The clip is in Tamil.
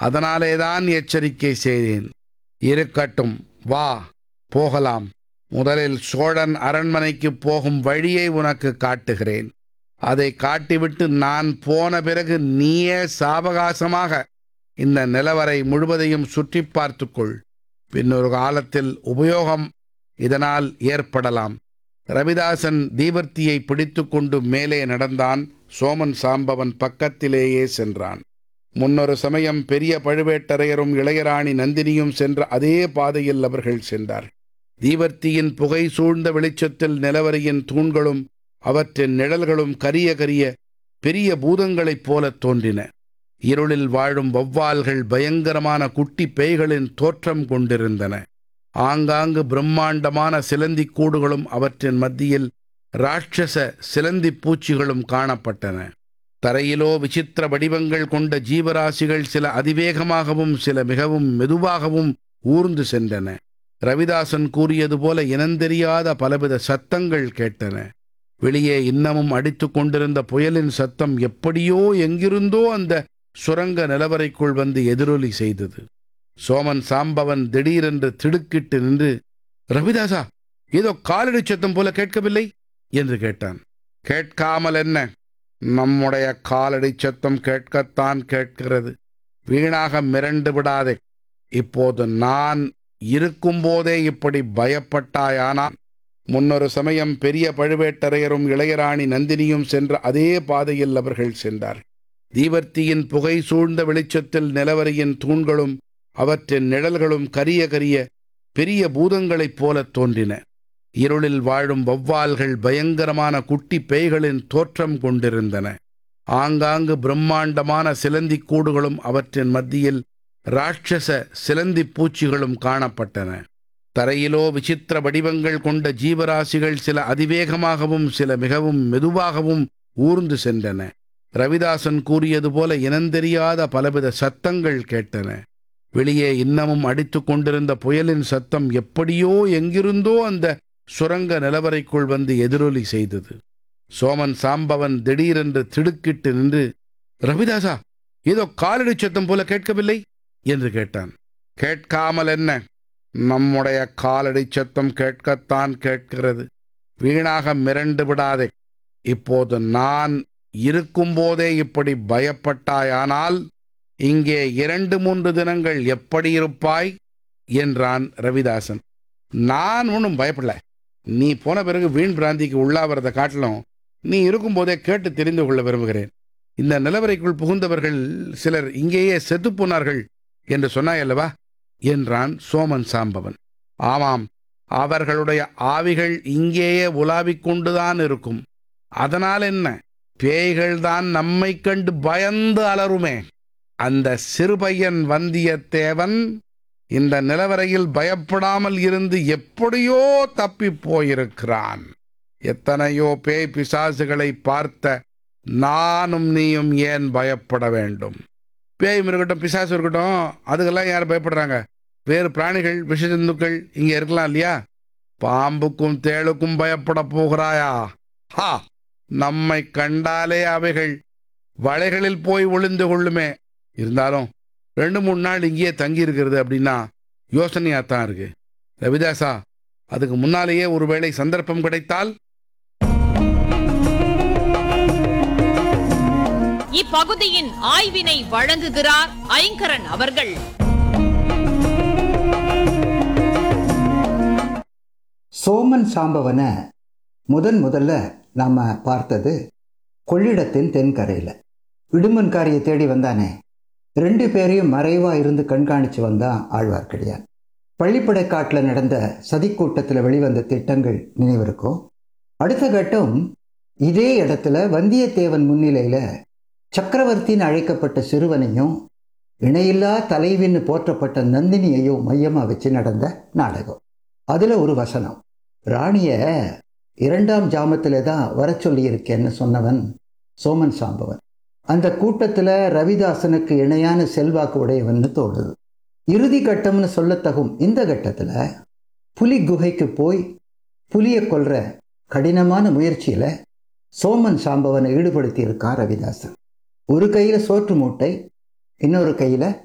அதனாலேதான் எச்சரிக்கை செய்தேன் இருக்கட்டும் வா போகலாம் முதலில் சோழன் அரண்மனைக்கு போகும் வழியை உனக்கு காட்டுகிறேன் அதை காட்டிவிட்டு நான் போன பிறகு நீயே சாவகாசமாக இந்த நிலவரை முழுவதையும் சுற்றி பார்த்துக்கொள் பின்னொரு காலத்தில் உபயோகம் இதனால் ஏற்படலாம் ரவிதாசன் தீவர்த்தியை பிடித்துக்கொண்டு மேலே நடந்தான் சோமன் சாம்பவன் பக்கத்திலேயே சென்றான் முன்னொரு சமயம் பெரிய பழுவேட்டரையரும் இளையராணி நந்தினியும் சென்ற அதே பாதையில் அவர்கள் சென்றார் தீவர்த்தியின் புகை சூழ்ந்த வெளிச்சத்தில் நிலவரையின் தூண்களும் அவற்றின் நிழல்களும் கரிய கரிய பெரிய பூதங்களைப் போலத் தோன்றின இருளில் வாழும் வௌவால்கள் பயங்கரமான குட்டி பேய்களின் தோற்றம் கொண்டிருந்தன ஆங்காங்கு பிரம்மாண்டமான சிலந்திக் கூடுகளும் அவற்றின் மத்தியில் ராட்சச சிலந்திப் பூச்சிகளும் காணப்பட்டன தரையிலோ விசித்திர வடிவங்கள் கொண்ட ஜீவராசிகள் சில அதிவேகமாகவும் சில மிகவும் மெதுவாகவும் ஊர்ந்து சென்றன ரவிதாசன் கூறியது போல இனந்தெரியாத பலவித சத்தங்கள் கேட்டன வெளியே இன்னமும் அடித்துக் கொண்டிருந்த புயலின் சத்தம் எப்படியோ எங்கிருந்தோ அந்த சுரங்க நிலவரைக்குள் வந்து எதிரொலி செய்தது சோமன் சாம்பவன் திடீரென்று திடுக்கிட்டு நின்று ரவிதாசா ஏதோ காலடி சத்தம் போல கேட்கவில்லை என்று கேட்டான் கேட்காமல் என்ன நம்முடைய காலடி சத்தம் கேட்கத்தான் கேட்கிறது வீணாக மிரண்டு விடாதே இப்போது நான் இருக்கும்போதே இப்படி பயப்பட்டாயானான் முன்னொரு சமயம் பெரிய பழுவேட்டரையரும் இளையராணி நந்தினியும் சென்ற அதே பாதையில் அவர்கள் சென்றார் தீவர்த்தியின் புகை சூழ்ந்த வெளிச்சத்தில் நிலவரையின் தூண்களும் அவற்றின் நிழல்களும் கரிய கரிய பெரிய பூதங்களைப் போலத் தோன்றின இருளில் வாழும் வௌவால்கள் பயங்கரமான குட்டி பேய்களின் தோற்றம் கொண்டிருந்தன ஆங்காங்கு பிரம்மாண்டமான சிலந்திக் கூடுகளும் அவற்றின் மத்தியில் ராட்சச சிலந்திப் பூச்சிகளும் காணப்பட்டன தரையிலோ விசித்திர வடிவங்கள் கொண்ட ஜீவராசிகள் சில அதிவேகமாகவும் சில மிகவும் மெதுவாகவும் ஊர்ந்து சென்றன ரவிதாசன் கூறியது போல இனந்தெரியாத பலவித சத்தங்கள் கேட்டன வெளியே இன்னமும் அடித்துக் கொண்டிருந்த புயலின் சத்தம் எப்படியோ எங்கிருந்தோ அந்த சுரங்க நிலவரைக்குள் வந்து எதிரொலி செய்தது சோமன் சாம்பவன் திடீரென்று திடுக்கிட்டு நின்று ரவிதாசா ஏதோ காலடி சத்தம் போல கேட்கவில்லை என்று கேட்டான் கேட்காமல் என்ன நம்முடைய காலடி சத்தம் கேட்கத்தான் கேட்கிறது வீணாக மிரண்டு விடாதே இப்போது நான் இருக்கும்போதே இப்படி பயப்பட்டாயானால் இங்கே இரண்டு மூன்று தினங்கள் எப்படி இருப்பாய் என்றான் ரவிதாசன் நான் ஒன்றும் பயப்படல நீ போன பிறகு வீண் பிராந்திக்கு உள்ளாவறதை காட்டிலும் நீ இருக்கும்போதே கேட்டு தெரிந்து கொள்ள விரும்புகிறேன் இந்த நிலவரைக்குள் புகுந்தவர்கள் சிலர் இங்கேயே செத்துப் போனார்கள் என்று சொன்னாயல்லவா என்றான் சோமன் சாம்பவன் ஆமாம் அவர்களுடைய ஆவிகள் இங்கேயே உலாவிக் கொண்டுதான் இருக்கும் அதனால் என்ன பேய்கள்தான் நம்மை கண்டு பயந்து அலறுமே அந்த சிறுபையன் வந்தியத்தேவன் இந்த நிலவரையில் பயப்படாமல் இருந்து எப்படியோ தப்பிப் போயிருக்கிறான் எத்தனையோ பேய் பிசாசுகளை பார்த்த நானும் நீயும் ஏன் பயப்பட வேண்டும் பேயும் இருக்கட்டும் பிசாசு இருக்கட்டும் அதுக்கெல்லாம் யார் பயப்படுறாங்க வேறு பிராணிகள் விஷஜந்துக்கள் இங்க இருக்கலாம் இல்லையா பாம்புக்கும் தேளுக்கும் பயப்பட போகிறாயா ஹா நம்மை கண்டாலே அவைகள் வளைகளில் போய் ஒளிந்து கொள்ளுமே இருந்தாலும் ரெண்டு மூணு நாள் இங்கேயே தங்கி இருக்கிறது அப்படின்னா யோசனையா தான் இருக்கு ரவிதாசா அதுக்கு முன்னாலேயே ஒருவேளை சந்தர்ப்பம் கிடைத்தால் இப்பகுதியின் ஆய்வினை வழங்குகிறார் ஐங்கரன் அவர்கள் சோமன் சாம்பவனை முதன் முதல்ல நாம் பார்த்தது கொள்ளிடத்தின் தென்கரையில் இடுமன்காரியை தேடி வந்தானே ரெண்டு பேரையும் மறைவாக இருந்து கண்காணித்து வந்தான் ஆழ்வார்க்கடியான் பள்ளிப்படைக்காட்டில் நடந்த சதிக்கூட்டத்தில் வெளிவந்த திட்டங்கள் நினைவிருக்கும் அடுத்த கட்டம் இதே இடத்துல வந்தியத்தேவன் முன்னிலையில் சக்கரவர்த்தின்னு அழைக்கப்பட்ட சிறுவனையும் இணையில்லா தலைவின்னு போற்றப்பட்ட நந்தினியையும் மையமாக வச்சு நடந்த நாடகம் அதில் ஒரு வசனம் ராணிய இரண்டாம் ஜாமத்தில் தான் வர சொல்லியிருக்கேன்னு சொன்னவன் சோமன் சாம்பவன் அந்த கூட்டத்தில் ரவிதாசனுக்கு இணையான செல்வாக்கு உடையவன்னு தோணுது இறுதி கட்டம்னு சொல்லத்தகும் இந்த கட்டத்தில் புலி குகைக்கு போய் புலியை கொல்ற கடினமான முயற்சியில் சோமன் சாம்பவனை ஈடுபடுத்தி இருக்கான் ரவிதாசன் ஒரு கையில் சோற்று மூட்டை இன்னொரு கையில்